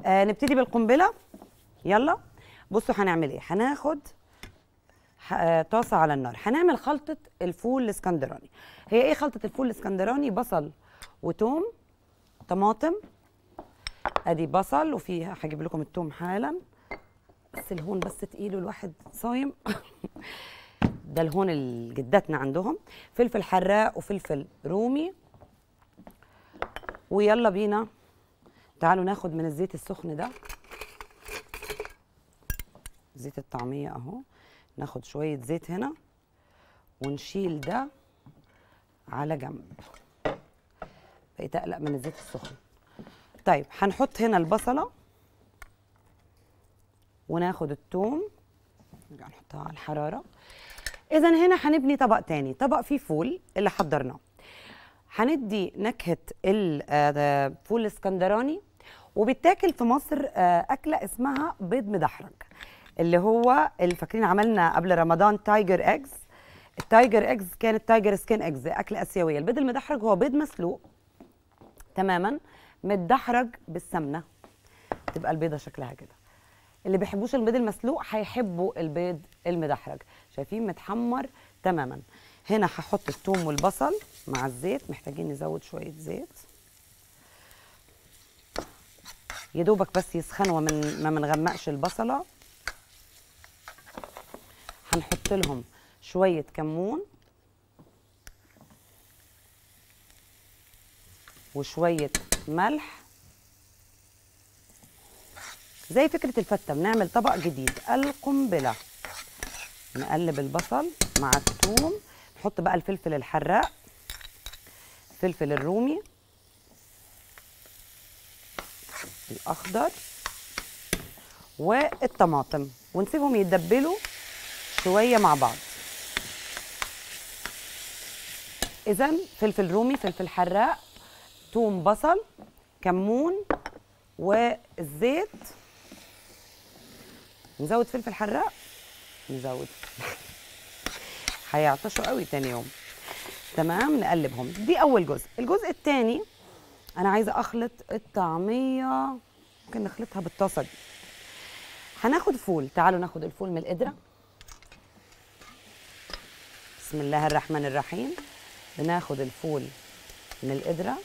آه نبتدي بالقنبله يلا بصوا هنعمل ايه هناخد ح- آه، طاسه على النار هنعمل خلطه الفول الاسكندراني هي ايه خلطه الفول الاسكندراني بصل وتوم طماطم ادي بصل وفيها هجيب لكم التوم حالا بس الهون بس تقيل والواحد صايم ده الهون اللي جداتنا عندهم فلفل حراق وفلفل رومي ويلا بينا تعالوا ناخد من الزيت السخن ده زيت الطعمية اهو ناخد شوية زيت هنا ونشيل ده على جنب بقيت اقلق من الزيت السخن طيب هنحط هنا البصلة وناخد الثوم نرجع نحطها على الحرارة إذا هنا هنبني طبق تاني طبق فيه فول اللي حضرناه هندي نكهة الفول الاسكندراني وبيتاكل في مصر آه، أكلة اسمها بيض مدحرج اللي هو اللي فاكرين عملنا قبل رمضان تايجر ايجز التايجر ايجز كانت تايجر سكين ايجز أكلة آسيوية البيض المدحرج هو بيض مسلوق تماما متدحرج بالسمنة تبقى البيضة شكلها كده اللي بيحبوش البيض المسلوق هيحبوا البيض المدحرج شايفين متحمر تماما هنا هحط الثوم والبصل مع الزيت محتاجين نزود شويه زيت يا دوبك بس يسخنوا من ما منغمقش البصله هنحط لهم شويه كمون وشويه ملح زي فكرة الفتة بنعمل طبق جديد القنبلة نقلب البصل مع الثوم نحط بقى الفلفل الحراق الفلفل الرومي الأخضر والطماطم ونسيبهم يتدبلوا شوية مع بعض إذا فلفل رومي فلفل حراق توم بصل كمون والزيت نزود فلفل حراق نزود هيعطشوا قوي تاني يوم تمام نقلبهم دي اول جزء الجزء الثاني انا عايزه اخلط الطعميه ممكن نخلطها بالطاسه دي هناخد فول تعالوا ناخد الفول من القدره بسم الله الرحمن الرحيم بناخد الفول من القدره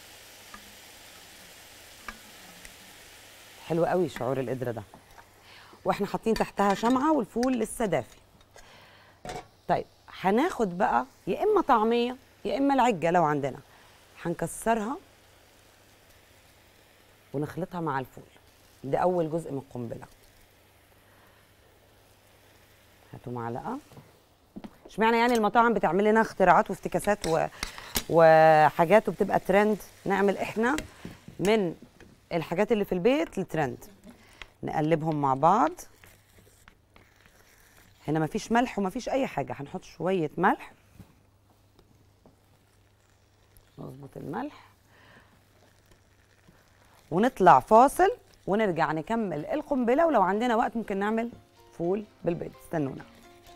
حلو قوي شعور القدره ده واحنا حاطين تحتها شمعه والفول لسه دافي طيب هناخد بقى يا اما طعميه يا اما العجه لو عندنا هنكسرها ونخلطها مع الفول ده اول جزء من القنبله هاتوا معلقه اشمعنى يعني المطاعم بتعمل لنا اختراعات وافتكاسات و... وحاجات وبتبقى ترند نعمل احنا من الحاجات اللي في البيت لترند نقلبهم مع بعض هنا مفيش ملح ومفيش اي حاجه هنحط شويه ملح نظبط الملح ونطلع فاصل ونرجع نكمل القنبله ولو عندنا وقت ممكن نعمل فول بالبيض استنونا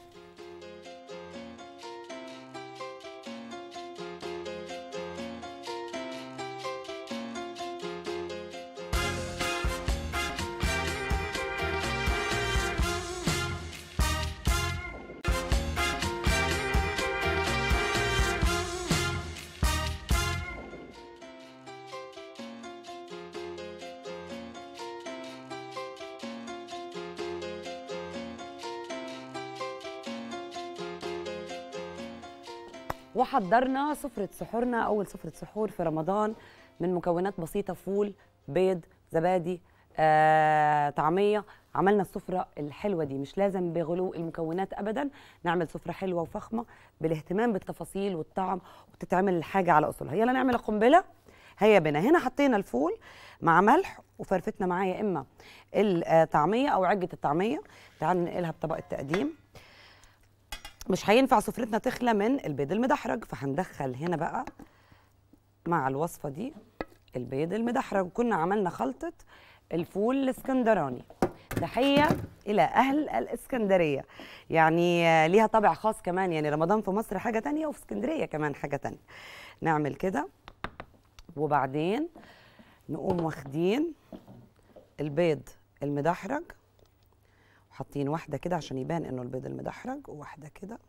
وحضرنا سفرة سحورنا أول سفرة سحور في رمضان من مكونات بسيطة فول بيض زبادي آه، طعمية عملنا السفرة الحلوة دي مش لازم بغلو المكونات أبدا نعمل سفرة حلوة وفخمة بالاهتمام بالتفاصيل والطعم وتتعمل الحاجة على أصولها يلا نعمل القنبلة هيا بنا هنا حطينا الفول مع ملح وفرفتنا معاه يا إما الطعمية أو عجة الطعمية تعالوا ننقلها بطبق التقديم مش هينفع سفرتنا تخلى من البيض المدحرج فهندخل هنا بقى مع الوصفة دي البيض المدحرج كنا عملنا خلطة الفول الاسكندراني تحية إلى أهل الإسكندرية يعني آه، ليها طابع خاص كمان يعني رمضان في مصر حاجة تانية وفي اسكندرية كمان حاجة تانية نعمل كده وبعدين نقوم واخدين البيض المدحرج وحاطين واحده كده عشان يبان انه البيض المدحرج وواحده كده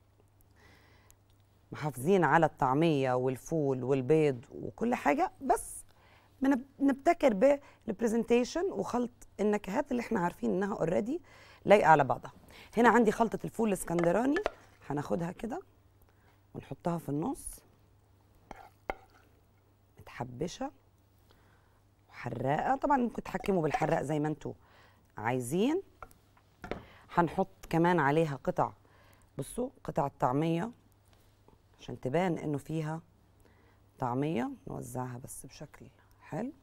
محافظين على الطعميه والفول والبيض وكل حاجه بس بنب- بنبتكر بالبرزنتيشن وخلط النكهات اللي احنا عارفين انها اوريدي لايقه على بعضها هنا عندي خلطه الفول الاسكندراني هناخدها كده ونحطها في النص متحبشه وحراقه طبعا ممكن تحكموا بالحراق زي ما انتوا عايزين هنحط كمان عليها قطع بصوا قطع الطعميه عشان تبان انه فيها طعميه نوزعها بس بشكل حلو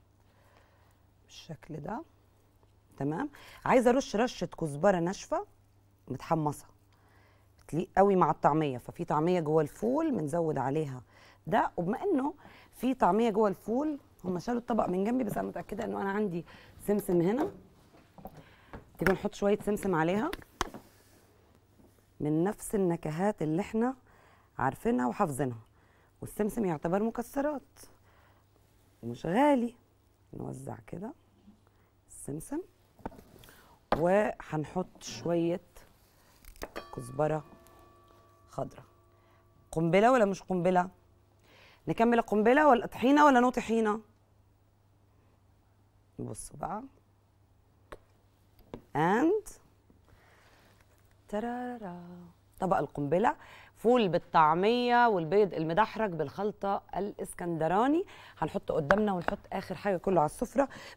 بالشكل ده تمام عايزه ارش رشه كزبره ناشفه متحمصه بتليق قوي مع الطعميه ففي طعميه جوه الفول بنزود عليها ده وبما انه في طعميه جوه الفول هم شالوا الطبق من جنبي بس انا متاكده انه انا عندي سمسم هنا تيجي نحط شويه سمسم عليها من نفس النكهات اللي احنا عارفينها وحافظينها والسمسم يعتبر مكسرات ومش غالي نوزع كده السمسم وهنحط شويه كزبره خضراء قنبله ولا مش قنبله نكمل القنبله ولا طحينه ولا نو طحينه بصوا بقى اند ترارا طبق القنبله فول بالطعميه والبيض المدحرج بالخلطه الاسكندراني هنحطه قدامنا ونحط اخر حاجه كله على السفره